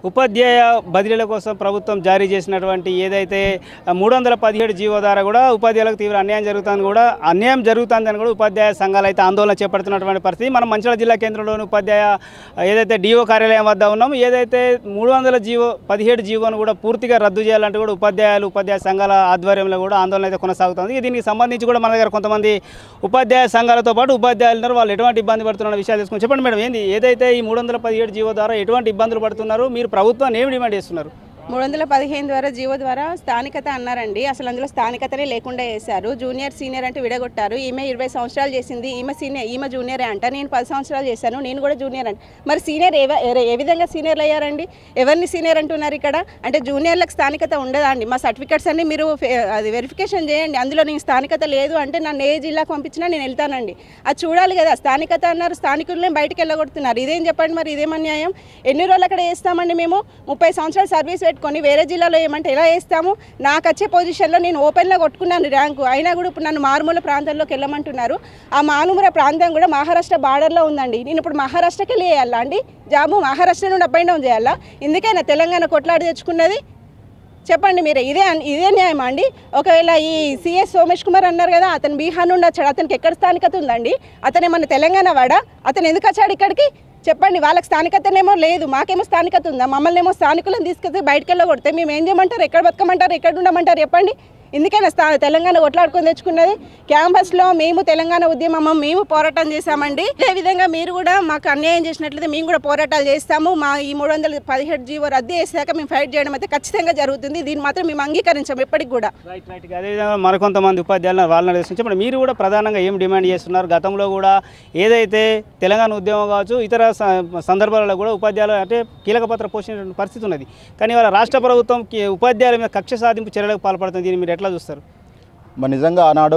ఉపాధ్యాయ బదిలీల కోసం ప్రభుత్వం జారీ చేసినటువంటి ఏదైతే మూడు వందల పదిహేడు జీవో ద్వారా కూడా ఉపాధ్యాయులకు తీవ్ర అన్యాయం జరుగుతుంది కూడా అన్యాయం జరుగుతుందని కూడా ఉపాధ్యాయ సంఘాలు అయితే ఆందోళన చేపడుతున్నటువంటి పరిస్థితి మనం మంచిర్యాల జిల్లా కేంద్రంలోని ఉపాధ్యాయ ఏదైతే డిఓ కార్యాలయం వద్ద ఉన్నాం ఏదైతే మూడు వందల జీవో పదిహేడు జీవోను కూడా పూర్తిగా రద్దు చేయాలంటే కూడా ఉపాధ్యాయులు ఉపాధ్యాయ సంఘాల ఆధ్వర్యంలో కూడా ఆందోళన అయితే కొనసాగుతుంది దీనికి సంబంధించి కూడా మన దగ్గర కొంతమంది ఉపాధ్యాయ సంఘాలతో పాటు ఉపాధ్యాయులు ఉన్నారు వాళ్ళు ఎటువంటి ఇబ్బంది పడుతున్న విషయాలు తెలుసుకుని చెప్పండి మేడం ఏంది ఏదైతే ఈ మూడు వందల పదిహేడు జీవో ద్వారా ఎటువంటి ఇబ్బందులు పడుతున్నారు మీరు ప్రభుత్వాన్ని ఏమి డిమాండ్ చేస్తున్నారు మూడు వందల పదిహేను ద్వారా జీవో ద్వారా స్థానికత అన్నారండి అసలు అందులో స్థానికతనే లేకుండా చేశారు జూనియర్ సీనియర్ అంటే విడగొట్టారు ఈమె ఇరవై సంవత్సరాలు చేసింది ఈమె సీనియర్ ఈమె జూనియరే అంట నేను పది సంవత్సరాలు చేశాను నేను కూడా జూనియర్ అంట మరి సీనియర్ ఏ ఏ విధంగా సీనియర్లు అయ్యారండి ఎవరిని సీనియర్ అంటున్నారు ఇక్కడ అంటే జూనియర్లకు స్థానికత ఉండదా అండి మా సర్టిఫికెట్స్ అన్ని మీరు ఫే- అది వెరిఫికేషన్ చేయండి అందులో నేను స్థానికత లేదు అంటే నన్ను ఏ జిల్లాకు పంపించినా నేను వెళ్తానండి అది చూడాలి కదా స్థానికత అన్నారు స్థానికులనే బయటకు వెళ్ళగొడుతున్నారు ఇదేం చెప్పండి మరి ఇదేం అన్యాయం ఎన్ని రోజులు అక్కడ వేస్తామండి మేము ముప్పై సంవత్సరాలు సర్వీస్ పెట్టుకొని వేరే జిల్లాలో ఏమంటే ఎలా వేస్తాము నాకు వచ్చే పొజిషన్లో నేను ఓపెన్లో కొట్టుకున్నాను ర్యాంకు అయినా కూడా ఇప్పుడు నన్ను మారుమూల ప్రాంతంలోకి వెళ్ళమంటున్నారు ఆ మారుమూల ప్రాంతం కూడా మహారాష్ట్ర బార్డర్లో ఉందండి నేను ఇప్పుడు మహారాష్ట్రకి వెళ్ళి వేయాలా అండి జాబు మహారాష్ట్ర నుండి అప్ అండ్ డౌన్ చేయాలా ఇందుకైనా తెలంగాణ కొట్లాడి తెచ్చుకున్నది చెప్పండి మీరు ఇదే అన్- ఇదే న్యాయమా అండి ఒకవేళ ఈ సిఎస్ సోమేష్ కుమార్ అన్నారు కదా అతను బీహార్ నుండి వచ్చాడు అతనికి ఎక్కడ స్థానికత ఉందండి అతను ఏమన్నా తెలంగాణ వాడా అతను ఎందుకు వచ్చాడు ఇక్కడికి చెప్పండి వాళ్ళకి స్థానికతనేమో లేదు మాకేమో స్థానికత ఉందా మమ్మల్ని ఏమో స్థానికులను తీసుకెళ్తే బయటకు వెళ్ళగొడితే మేము ఏం చేయమంటారు ఎక్కడ బతకమంటారు ఎక్కడ ఉండమంటారు చెప్పండి ఇందుకైనా స్థా తెలంగాణ కొట్లాడుకొని తెచ్చుకున్నది క్యాంపస్లో మేము తెలంగాణ ఉద్యమం మేము పోరాటం చేశామండి ఇదే విధంగా మీరు కూడా మాకు అన్యాయం చేసినట్లయితే మేము కూడా పోరాటాలు చేస్తాము మా ఈ మూడు వందల పదిహేడు జీవో రద్దు చేశాక మేము ఫైట్ చేయడం అయితే ఖచ్చితంగా జరుగుతుంది దీన్ని మాత్రం మేము అంగీకరించాం ఎప్పటికి కూడా రైట్ రైట్ అదేవిధంగా మరికొంతమంది ఉపాధ్యాయులను వాళ్ళని అడిగి చెప్పండి మీరు కూడా ప్రధానంగా ఏం డిమాండ్ చేస్తున్నారు గతంలో కూడా ఏదైతే తెలంగాణ ఉద్యమం కావచ్చు ఇతర స- సందర్భాలలో కూడా ఉపాధ్యాయులు అంటే కీలక పాత్ర పోషించిన పరిస్థితి ఉన్నది కానీ వాళ్ళ రాష్ట్ర ప్రభుత్వం కి- ఉపాధ్యాయుల మీద కక్ష సాధింపు చర్యలకు పాల్పడుతుంది దీన్ని మీరు ఎట్లా చూస్తారు మరి నిజంగా ఆనాడు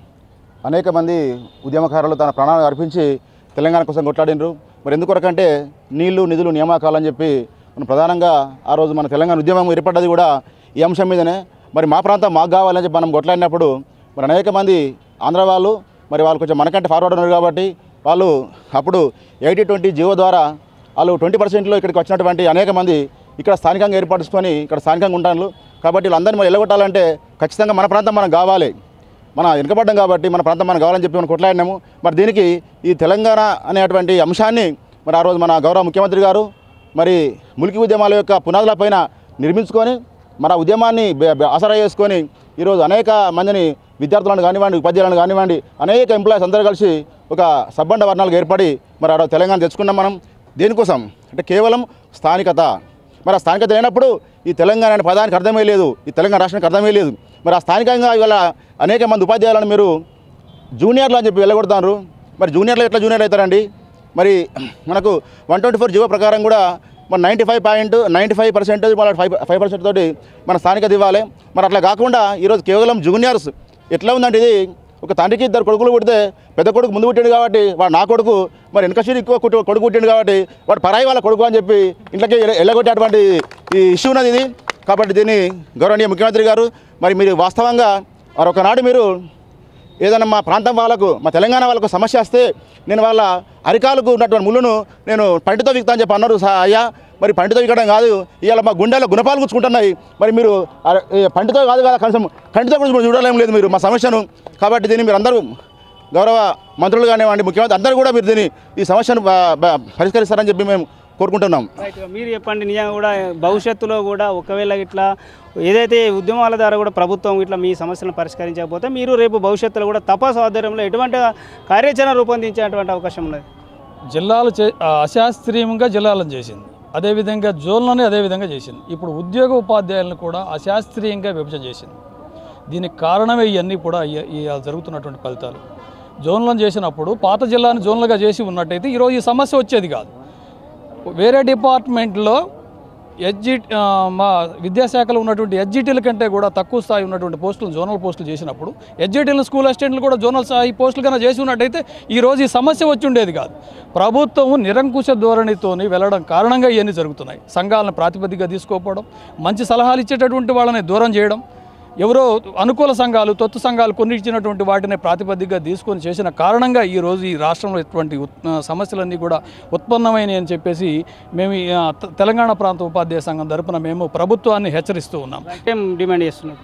అనేక మంది ఉద్యమకారులు తన ప్రాణాలు అర్పించి తెలంగాణ కోసం కొట్లాడినరు మరి ఎందుకొరకంటే నీళ్లు నిధులు నియామకాలు అని చెప్పి మనం ప్రధానంగా ఆ రోజు మన తెలంగాణ ఉద్యమం ఏర్పడ్డది కూడా ఈ అంశం మీదనే మరి మా ప్రాంతం మాకు కావాలని చెప్పి మనం కొట్లాడినప్పుడు మరి అనేక మంది ఆంధ్ర వాళ్ళు మరి వాళ్ళు కొంచెం మనకంటే ఫార్వర్డ్ ఉన్నారు కాబట్టి వాళ్ళు అప్పుడు ఎయిటీ ట్వంటీ జియో ద్వారా వాళ్ళు ట్వంటీ పర్సెంట్లో ఇక్కడికి వచ్చినటువంటి అనేక మంది ఇక్కడ స్థానికంగా ఏర్పరచుకొని ఇక్కడ స్థానికంగా ఉంటారు కాబట్టి వీళ్ళందరినీ మనం వెళ్ళగొట్టాలంటే ఖచ్చితంగా మన ప్రాంతం మనం కావాలి మన వెనుకబడ్డం కాబట్టి మన ప్రాంతం మనం కావాలని చెప్పి మనం కొట్లాడినాము మరి దీనికి ఈ తెలంగాణ అనేటువంటి అంశాన్ని మరి ఆ రోజు మన గౌరవ ముఖ్యమంత్రి గారు మరి ములికి ఉద్యమాల యొక్క పునాదులపైన నిర్మించుకొని మన ఆ ఉద్యమాన్ని బె- బె- ఆసరా చేసుకొని ఈరోజు అనేక మందిని విద్యార్థులను కానివ్వండి ఉపాధ్యాయులను కానివ్వండి అనేక ఎంప్లాయీస్ అందరూ కలిసి ఒక సబ్బండ వర్ణాలకు ఏర్పడి మరి ఆ రోజు తెలంగాణ తెచ్చుకున్నాం మనం దేనికోసం అంటే కేవలం స్థానికత మరి ఆ స్థానికత లేనప్పుడు ఈ తెలంగాణ అనే పదానికి అర్థమే లేదు ఈ తెలంగాణ రాష్ట్రానికి అర్థమే లేదు మరి ఆ స్థానికంగా ఇవాళ అనేక మంది ఉపాధ్యాయులను మీరు జూనియర్లు అని చెప్పి వెళ్ళగొడతారు మరి జూనియర్లు ఎట్లా జూనియర్ అవుతారండి మరి మనకు వన్ ట్వంటీ ఫోర్ జీవో ప్రకారం కూడా మన ninety five point ninety five percentage మన ఫైవ్ ఫైవ్ పర్సెంట్ తోటి మన స్థానికత ఇవ్వాలి మరి అట్లా కాకుండా ఈరోజు కేవలం జూనియర్స్ ఎట్లా ఉందంటే ఇది ఒక తండ్రికి ఇద్దరు కొడుకులు పుడితే పెద్ద కొడుకు ముందు పుట్టిండు కాబట్టి వాడు నా కొడుకు మరి వెనక సీటు ఎక్కువ కొట్టు- కొడుకు పుట్టిండు కాబట్టి వాడు పరాయి వాళ్ళ కొడుకు అని చెప్పి ఇంట్లోకి ఎల్ల- ఎల్లగొట్టేటువంటి ఈ ఇష్యూ ఉన్నది ఇది కాబట్టి దీన్ని గౌరవనీయ ముఖ్యమంత్రి గారు మరి మీరు వాస్తవంగా మరి ఒకనాడు మీరు ఏదైనా మా ప్రాంతం వాళ్ళకు మా తెలంగాణ వాళ్ళకు సమస్య వస్తే నేను వాళ్ళ అరికాలకు ఉన్నటువంటి ముళ్ళును నేను పంటితో విక్తా అని చెప్పి అన్నారు సా- అయ్యా మరి పంటితో విక్కడం కాదు ఇవాళ మా గుండెలో గుణపాలు గుచ్చుకుంటున్నాయి మరి మీరు అర- ఏ పంటితో కాదు కదా కనీసం కంటితో కూడా చూడలేం లేదు మీరు మా సమస్యను కాబట్టి దీన్ని మీరు అందరూ గౌరవ మంత్రులు కానివ్వండి ముఖ్యమంత్రి అందరూ కూడా మీరు దీన్ని ఈ సమస్యను బ- బ- పరిష్కరిస్తారని చెప్పి మేము కోరుకుంటున్నాం రైట్ మీరు చెప్పండి నిజంగా కూడా భవిష్యత్తులో కూడా ఒకవేళ ఇట్లా ఏదైతే ఉద్యమాల ద్వారా కూడా ప్రభుత్వం ఇట్లా మీ సమస్యలను పరిష్కరించకపోతే మీరు రేపు భవిష్యత్తులో కూడా తపాసు ఆధ్వర్యంలో ఎటువంటి కార్యాచరణ రూపొందించేటువంటి అవకాశం ఉన్నది జిల్లాలు చే ఆ, అశాస్త్రీయంగా జిల్లాలను చేసింది అదేవిధంగా జోన్లోనే అదేవిధంగా చేసింది ఇప్పుడు ఉద్యోగ ఉపాధ్యాయులను కూడా అశాస్త్రీయంగా విభజన చేసింది దీనికి కారణమే ఇవన్నీ కూడా ఈ- ఈ జరుగుతున్నటువంటి ఫలితాలు జోన్లను చేసినప్పుడు పాత జిల్లాని జోన్లుగా చేసి ఉన్నట్టయితే ఈరోజు ఈ సమస్య వచ్చేది కాదు వేరే డిపార్ట్మెంట్లో ఎడ్జి ఆ, మా విద్యాశాఖలో ఉన్నటువంటి ఎడ్జిటీల కంటే కూడా తక్కువ స్థాయి ఉన్నటువంటి పోస్టులు జోనల్ పోస్టులు చేసినప్పుడు ఎడ్జిటీలను స్కూల్ అసిస్టెంట్లు కూడా జోనల్ స్థాయి పోస్టులు కన్నా చేసి ఉన్నట్టయితే ఈ రోజు ఈ సమస్య వచ్చి ఉండేది కాదు ప్రభుత్వం నిరంకుశ ధోరణితోని వెళ్ళడం కారణంగా ఇవన్నీ జరుగుతున్నాయి సంఘాలను ప్రాతిపదికగా తీసుకోకపోవడం మంచి సలహాలు ఇచ్చేటటువంటి వాళ్ళని దూరం చేయడం ఎవరో అనుకూల సంఘాలు తొత్తు సంఘాలు కొన్ని ఇచ్చినటువంటి వాటిని ప్రాతిపదికగా తీసుకొని చేసిన కారణంగా ఈ రోజు ఈ రాష్ట్రంలో ఇటువంటి ఉత్- ఆ, సమస్యలన్నీ కూడా ఉత్పన్నమైనవి అని చెప్పేసి మేము ఈ, ఆ, తె- తెలంగాణ ప్రాంత ఉపాధ్యాయ సంఘం తరపున మేము ప్రభుత్వాన్ని హెచ్చరిస్తూ ఉన్నాం ఏం డిమాండ్ చేస్తున్నారు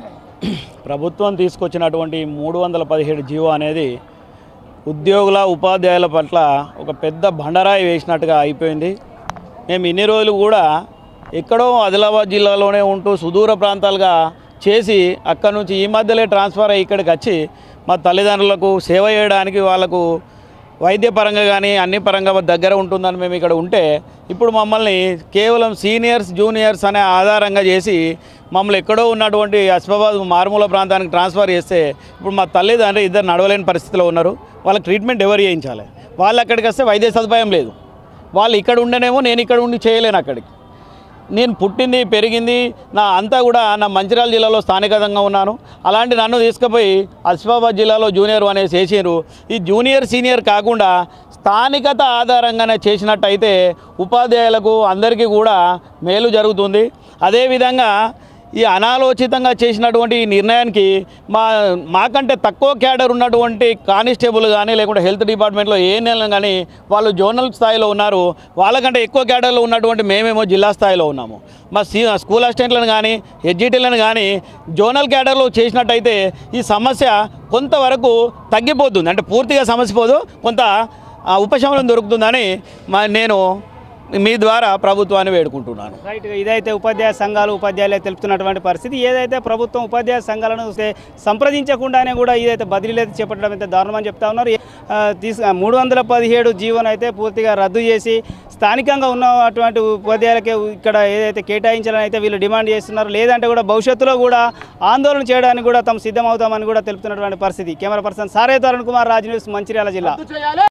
ప్రభుత్వం తీసుకొచ్చినటువంటి మూడు వందల పదిహేడు జీవో అనేది ఉద్యోగుల ఉపాధ్యాయుల పట్ల ఒక పెద్ద బండరాయి వేసినట్టుగా అయిపోయింది మేము ఇన్ని రోజులు కూడా ఎక్కడో ఆదిలాబాద్ జిల్లాలోనే ఉంటూ సుదూర ప్రాంతాలుగా చేసి అక్కడ నుంచి ఈ మధ్యలో ట్రాన్స్ఫర్ అయ్యి ఇక్కడికి వచ్చి మా తల్లిదండ్రులకు సేవ చేయడానికి వాళ్ళకు వైద్యపరంగా కానీ అన్ని పరంగా దగ్గర ఉంటుందని మేము ఇక్కడ ఉంటే ఇప్పుడు మమ్మల్ని కేవలం సీనియర్స్ జూనియర్స్ అనే ఆధారంగా చేసి మమ్మల్ని ఎక్కడో ఉన్నటువంటి అస్మాబాద్ మారుమూల ప్రాంతానికి ట్రాన్స్ఫర్ చేస్తే ఇప్పుడు మా తల్లిదండ్రులు ఇద్దరు నడవలేని పరిస్థితిలో ఉన్నారు వాళ్ళకి ట్రీట్మెంట్ ఎవరు చేయించాలి వాళ్ళు అక్కడికి వస్తే వైద్య సదుపాయం లేదు వాళ్ళు ఇక్కడ ఉండనేమో నేను ఇక్కడ ఉండి చేయలేను అక్కడికి నేను పుట్టింది పెరిగింది నా అంతా కూడా నా మంచిర్యాల జిల్లాలో స్థానికంగా ఉన్నాను అలాంటి నన్ను తీసుకుపోయి ఆసిఫాబాద్ జిల్లాలో జూనియర్ అనేసి వేసారు ఈ జూనియర్ సీనియర్ కాకుండా స్థానికత ఆధారంగానే చేసినట్టయితే ఉపాధ్యాయులకు అందరికీ కూడా మేలు జరుగుతుంది అదేవిధంగా ఈ అనాలోచితంగా చేసినటువంటి ఈ నిర్ణయానికి మా మాకంటే తక్కువ క్యాడర్ ఉన్నటువంటి కానిస్టేబుల్ కానీ లేకుంటే హెల్త్ డిపార్ట్మెంట్లో ఏ నెల కానీ వాళ్ళు జోనల్ స్థాయిలో ఉన్నారు వాళ్ళకంటే ఎక్కువ క్యాడర్లో ఉన్నటువంటి మేమేమో జిల్లా స్థాయిలో ఉన్నాము మా సీ స్కూల్ అసిస్టెంట్లను కానీ హెచ్జిటీలను కానీ జోనల్ క్యాడర్లో చేసినట్టయితే ఈ సమస్య కొంతవరకు తగ్గిపోతుంది అంటే పూర్తిగా సమస్య పోదు కొంత ఆ, ఉపశమనం దొరుకుతుందని మా నేను మీ ద్వారా ప్రభుత్వాన్ని వేడుకుంటున్నాను రైట్ ఇదైతే ఉపాధ్యాయ సంఘాలు ఉపాధ్యాయులే తెలుపుతున్నటువంటి పరిస్థితి ఏదైతే ప్రభుత్వం ఉపాధ్యాయ సంఘాలను సే- సంప్రదించకుండానే కూడా ఇదైతే బదిలీలు అయితే చేపట్టడం అయితే దారుణమని చెప్తా ఉన్నారు ఆ, తీసు మూడు వందల పదిహేడు జీవోను అయితే పూర్తిగా రద్దు చేసి స్థానికంగా ఉన్నటువంటి ఉపాధ్యాయులకే ఇక్కడ ఏదైతే కేటాయించాలని అయితే వీళ్ళు డిమాండ్ చేస్తున్నారు లేదంటే కూడా భవిష్యత్తులో కూడా ఆందోళన చేయడానికి కూడా తాము సిద్ధమవుతామని కూడా తెలుపుతున్నటువంటి పరిస్థితి కెమెరా పర్సన్ సారే తరుణ్ కుమార్ రాజ్ న్యూస్ మంచిర్యాల జిల్లా